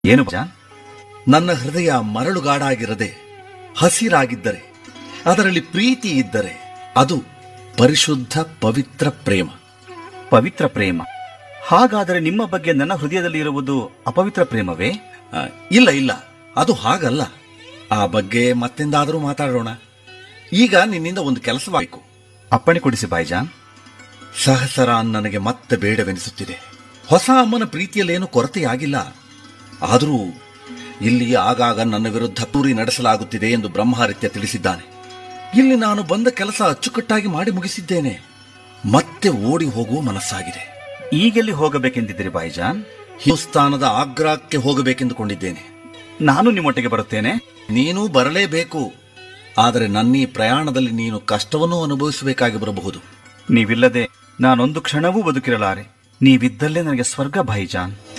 ಏನು ಜಾನ್ ನನ್ನ ಹೃದಯ ಮರಳುಗಾಡಾಗಿರದೆ ಹಸಿರಾಗಿದ್ದರೆ ಅದರಲ್ಲಿ ಪ್ರೀತಿ ಇದ್ದರೆ ಅದು ಪರಿಶುದ್ಧ ಪವಿತ್ರ ಪ್ರೇಮ ಪವಿತ್ರ ಪ್ರೇಮ ಹಾಗಾದರೆ ನಿಮ್ಮ ಬಗ್ಗೆ ನನ್ನ ಹೃದಯದಲ್ಲಿ ಇರುವುದು ಅಪವಿತ್ರ ಪ್ರೇಮವೇ ಆ, ಇಲ್ಲ ಇಲ್ಲ ಅದು ಹಾಗಲ್ಲ ಆ ಬಗ್ಗೆ ಮತ್ತೆಂದಾದರೂ ಮಾತಾಡೋಣ ಈಗ ನಿನ್ನಿಂದ ಒಂದು ಕೆಲಸವಾಗಬೇಕು ಅಪ್ಪಣೆ ಕೊಡಿಸಿ ಬಾಯ್ಜಾನ್ ಸಹಸರ ನನಗೆ ಮತ್ತೆ ಬೇಡವೆನಿಸುತ್ತಿದೆ ಹೊಸ ಅಮ್ಮನ ಪ್ರೀತಿಯಲ್ಲೇನು ಕೊರತೆಯಾಗಿಲ್ಲ ಆದರೂ ಇಲ್ಲಿ ಆಗಾಗ ನನ್ನ ವಿರುದ್ಧ ತೂರಿ ನಡೆಸಲಾಗುತ್ತಿದೆ ಎಂದು ಬ್ರಹ್ಮಹತ್ಯ ತಿಳಿಸಿದ್ದಾನೆ ಇಲ್ಲಿ ನಾನು ಬಂದ ಕೆಲಸ ಅಚ್ಚುಕಟ್ಟಾಗಿ ಮಾಡಿ ಮುಗಿಸಿದ್ದೇನೆ ಮತ್ತೆ ಓಡಿ ಹೋಗುವ ಮನಸ್ಸಾಗಿದೆ ಈಗೆಲ್ಲಿ ಹೋಗಬೇಕೆಂದಿದ್ದೀರಿ ಬಾಯ್ಜಾನ್ ಹಿಂದೂಸ್ತಾನದ ಆಗ್ರಾಕ್ಕೆ ಹೋಗಬೇಕೆಂದುಕೊಂಡಿದ್ದೇನೆ ನಾನು ನಿಮ್ಮೊಟ್ಟಿಗೆ ಬರುತ್ತೇನೆ ನೀನು ಬರಲೇಬೇಕು ಆದರೆ ನನ್ನೀ ಪ್ರಯಾಣದಲ್ಲಿ ನೀನು ಕಷ್ಟವನ್ನೂ ಅನುಭವಿಸಬೇಕಾಗಿ ಬರಬಹುದು ನೀವಿಲ್ಲದೆ ನಾನೊಂದು ಕ್ಷಣವೂ ಬದುಕಿರಲಾರೆ ನೀವಿದ್ದಲ್ಲೇ ನನಗೆ ಸ್ವರ್ಗ ಬಾಯಿಜಾನ್